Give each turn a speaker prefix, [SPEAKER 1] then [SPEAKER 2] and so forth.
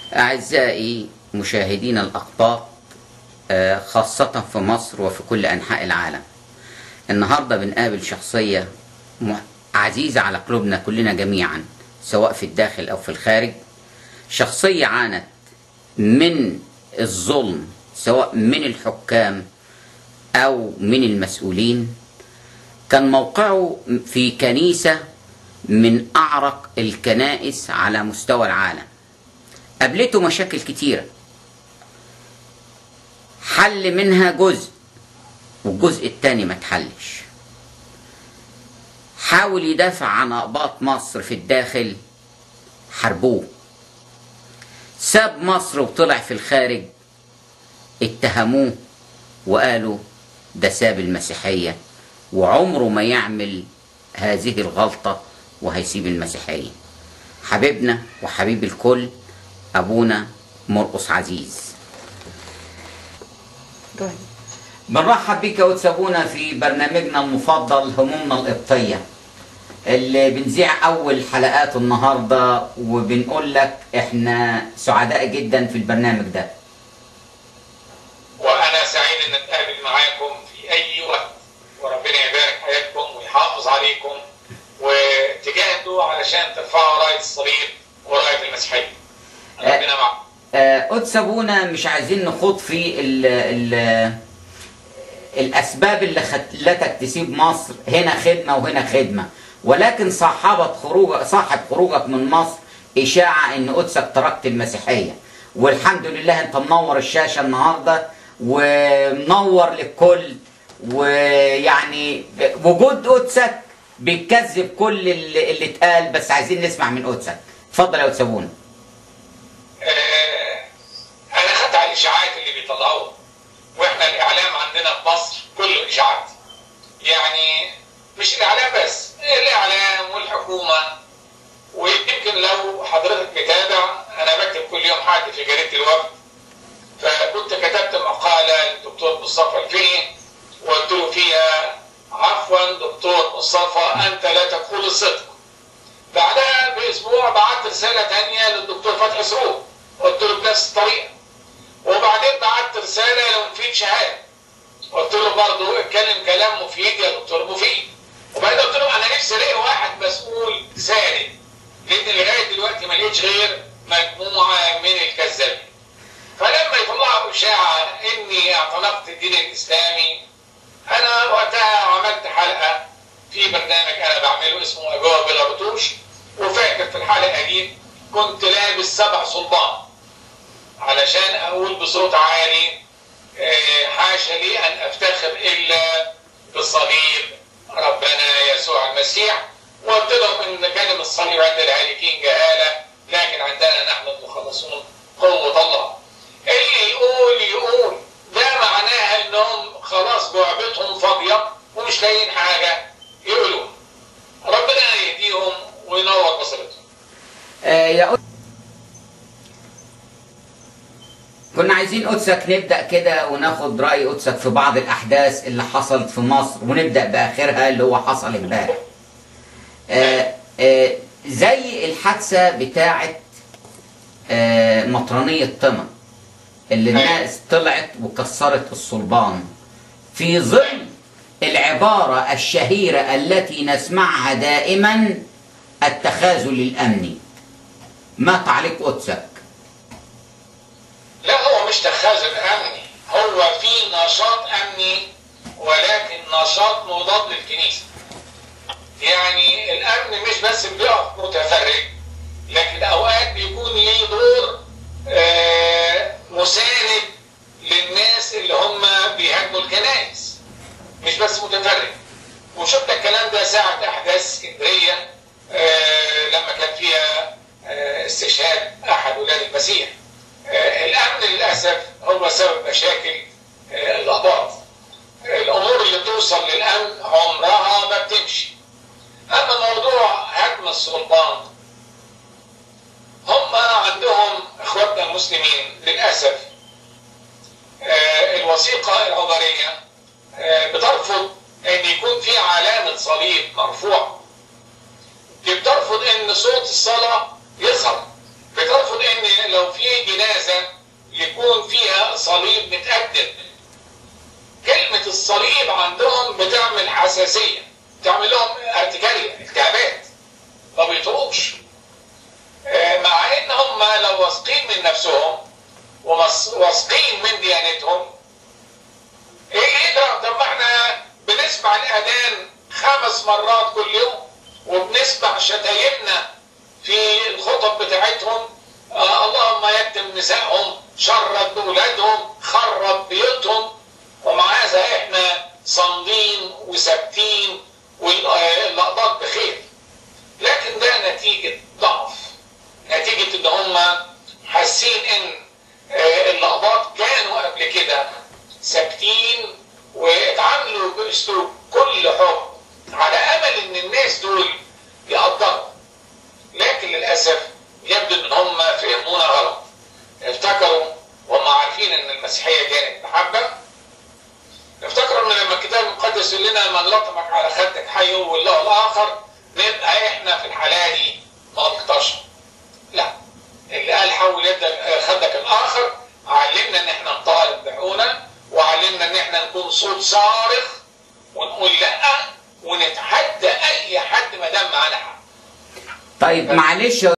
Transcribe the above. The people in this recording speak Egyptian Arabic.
[SPEAKER 1] أعزائي مشاهدين الأقباط آه، خاصة في مصر وفي كل أنحاء العالم النهاردة بنقابل شخصية م- عزيزة على قلوبنا كلنا جميعا سواء في الداخل أو في الخارج شخصية عانت من الظلم سواء من الحكام أو من المسؤولين كان موقعه في كنيسة من أعرق الكنائس على مستوى العالم قابلته مشاكل كتيرة حل منها جزء والجزء التاني ما اتحلش حاول يدافع عن أقباط مصر في الداخل حربوه ساب مصر وطلع في الخارج اتهموه وقالوا ده ساب المسيحية وعمره ما يعمل هذه الغلطة وهيسيب المسيحية حبيبنا وحبيب الكل أبونا مرقص عزيز بنرحب بيك يا قدس أبونا في برنامجنا المفضل همومنا القبطية اللي بنذيع أول حلقات النهاردة وبنقول لك إحنا سعداء جدا في البرنامج ده
[SPEAKER 2] وانا سعيد ان اتقابل معاكم في اي وقت وربنا يبارك حياتكم ويحافظ عليكم وتجاهدوا علشان ترفعوا رايه الصليب ورايه المسيحيه. ربنا معكم.
[SPEAKER 1] آه، قدس ابونا مش عايزين نخوض في ال ال الاسباب اللي خلتك تسيب مصر هنا خدمه وهنا خدمه ولكن صاحبت خروج صاحب خروجك من مصر اشاعه ان قدسك تركت المسيحيه والحمد لله انت منور الشاشه النهارده ومنور للكل ويعني وجود قدسك بيكذب كل اللي, اللي اتقال بس عايزين نسمع من قدسك اتفضل يا قدس ابونا
[SPEAKER 2] آه، انا خدت على الاشاعات اللي بيطلعوها واحنا الاعلام عندنا في مصر كله اشاعات. يعني مش الاعلام بس الاعلام والحكومه ويمكن لو حضرتك متابع انا بكتب كل يوم حاجه في جريده الوفد فكنت كتبت مقاله للدكتور مصطفى الفقي وقلت له فيها عفوا دكتور مصطفى انت لا تقول الصدق. بعدها باسبوع بعت رساله ثانيه للدكتور فتحي سرور قلت له بنفس الطريقه. وبعدين بعت رساله لمفيد شهاده قلت له برضه اتكلم كلام مفيد يا دكتور مفيد. وبعدين قلت له انا نفسي الاقي واحد مسؤول ساري لان لغايه دلوقتي ما لقيتش غير مجموعه من الكذابين. فلما يطلعوا اشاعه اني اعتنقت الدين الاسلامي انا وقتها عملت حلقه في برنامج انا بعمله اسمه اجوبه بلا رتوش وفاكر في الحلقه دي كنت لابس سبع صلبان علشان اقول بصوت عالي آه، حاشا لي ان افتخر الا بصليب ربنا يسوع المسيح وقلت لهم ان كلمه الصليب عند الهالكين جهاله لكن عندنا نحن المخلصون قوه الله. اللي يقول يقول ده معناها انهم خلاص جعبتهم فاضيه ومش لاقيين حاجه يقولوا. ربنا يهديهم وينور بصيرتهم.
[SPEAKER 1] آه، يا قدس كنا عايزين قدسك نبدأ كده وناخد رأي قدسك في بعض الأحداث اللي حصلت في مصر ونبدأ بآخرها اللي هو حصل امبارح. آه، آه، زي الحادثة بتاعة آه، مطرانية طمن اللي الناس طلعت وكسرت الصلبان في ظل العبارة الشهيرة التي نسمعها دائما التخاذل الأمني ما تعليق قدسك
[SPEAKER 2] لا هو مش تخاذل امني هو في نشاط امني ولكن نشاط مضاد للكنيسه يعني الامن مش بس بيقف متفرج لكن اوقات بيكون ليه دور آه، مساند للناس اللي هم بيهاجموا الكنائس مش بس متفرج وشفنا الكلام ده ساعة أحداث اسكندرية آه، لما كان فيها آه، استشهاد أحد ولاد المسيح آه، الأمن للأسف هو سبب مشاكل آه، الآباط الأمور اللي توصل للأمن عمرها ما بتمشي أما موضوع هدم السلطان هم عندهم إخواتنا المسلمين للأسف آه، الوثيقة العبرية آه، بترفض ان يكون في علامة صليب مرفوع دي بترفض ان صوت الصلاة يظهر بترفض ان لو في واث- واثقين من ديانتهم ايه يجرى طب ما احنا بنسمع الاذان خمس مرات كل يوم وبنسمع شتايمنا في الخطب بتاعتهم آه اللهم يتم نسائهم شرد اولادهم خرب بيوتهم ومع هذا احنا صامدين وثابتين واللقطات بخير لكن ده نتيجة ضعف نتيجة ان هم حاسين ان آه، اللقطات كانوا قبل كده ثابتين واتعاملوا باسلوب كل حب على امل ان الناس دول يقدروا لكن للاسف يبدو ان هم فهمونا غلط افتكروا وهم عارفين ان المسيحيه كانت محبه افتكروا ان لما الكتاب المقدس يقول لنا من لطمك على خدك حي والله الاخر نبقى احنا في الحاله دي ملطشه لا اللي قال حول يدك خدك الاخر علمنا ان احنا نطالب بحقوقنا وعلمنا ان احنا نكون صوت صارخ ونقول لا ونتحدى اي حد ما دام معانا حق
[SPEAKER 1] طيب معلش